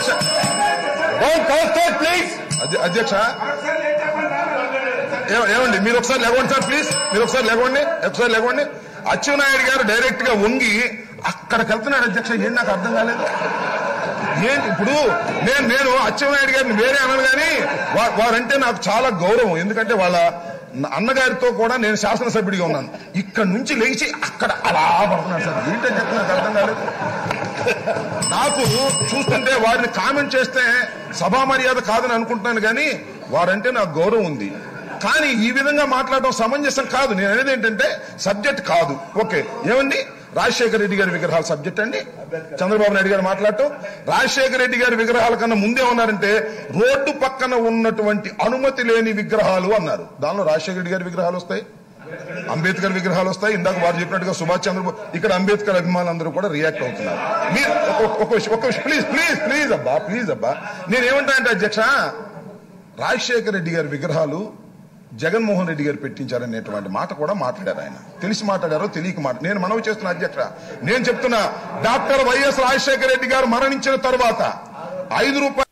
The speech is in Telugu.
అధ్యక్ష ప్లీజ్ అధ్యక్ష ఏ- ఏమండి మీరు ఒకసారి లేవండి సార్ ప్లీజ్ మీరు ఒకసారి లేవండి ఒకసారి లేవండి అచ్చెన్నాయుడు గారు డైరెక్ట్ గా వంగి అక్కడికి వెళ్తున్నాడు అధ్యక్ష ఏంటి నాకు అర్థం కాలేదు ఏంటి ఇప్పుడు నేను నేను అచ్చెన్నాయుడు గారిని వేరే అనను కానీ వా- వారంటే నాకు చాలా గౌరవం ఎందుకంటే వాళ్ళ అన్నగారితో కూడా నేను శాసనసభ్యుడిగా ఉన్నాను ఇక్కడ నుంచి లేచి అక్కడ అలా పడుతున్నాడు సార్ ఏంటని చెప్పి నాకు అర్థం కాలేదు నాకు చూస్తుంటే వారిని కామెంట్ చేస్తే సభా మర్యాద కాదని అనుకుంటున్నాను కానీ వారంటే నాకు గౌరవం ఉంది కానీ ఈ విధంగా మాట్లాడడం సమంజసం కాదు నేను అనేది ఏంటంటే సబ్జెక్ట్ కాదు ఓకే ఏమండి రాజశేఖర రెడ్డి గారి విగ్రహాల సబ్జెక్ట్ అండి చంద్రబాబు నాయుడు గారు మాట్లాడటం రాజశేఖర రెడ్డి గారి విగ్రహాల కన్నా ముందే ఉన్నారంటే రోడ్డు పక్కన ఉన్నటువంటి అనుమతి లేని విగ్రహాలు అన్నారు దానిలో రాజశేఖర రెడ్డి గారి విగ్రహాలు వస్తాయి అంబేద్కర్ విగ్రహాలు వస్తాయి ఇందాక వారు చెప్పినట్టుగా సుభాష్ చంద్రబోస్ ఇక్కడ అంబేద్కర్ అభిమానులందరూ కూడా రియాక్ట్ అవుతున్నారు మీరు ఒక- ఒక విషయం- ఒక విషయం ప్లీజ్ ప్లీజ్ ప్లీజ్ అబ్బా ప్లీజ్ అబ్బా నేనేమంటా అంటే అధ్యక్ష రాజశేఖర రెడ్డి గారి విగ్రహాలు జగన్మోహన్ రెడ్డి గారు పెట్టించారనేటువంటి మాట కూడా మాట్లాడారు ఆయన తెలిసి మాట్లాడారో తెలియక మాట నేను మనవి చేస్తున్నా అధ్యక్ష నేను చెప్తున్నా డాక్టర్ వైఎస్ రాజశేఖర రెడ్డి గారు మరణించిన తర్వాత ఐదు రూపాయల